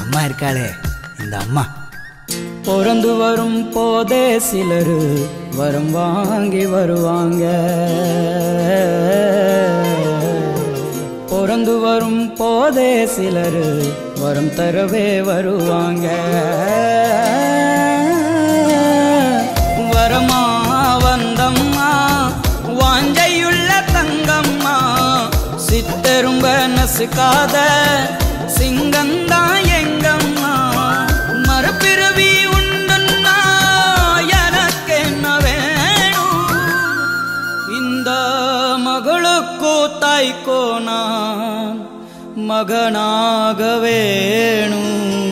அம்மா இருக்காளே இந்த அம்மா பிறந்து வரும் போதே சிலர் வரம் வாங்கி வருவாங்க பிறந்து வரும் போதே சிலர் வரம் தரவே வருவாங்க வரமா வந்தம்மா வாஞ்சையுள்ள தங்கம்மா சித்தரும்ப நசுக்காத சிங்கந்தான் எங்கம்மா மறுபிறவி உண்டுன்னா எனக்கு என்ன வேணும் இந்த மகளுக்கோ தாய்க்கோ நான் மகனா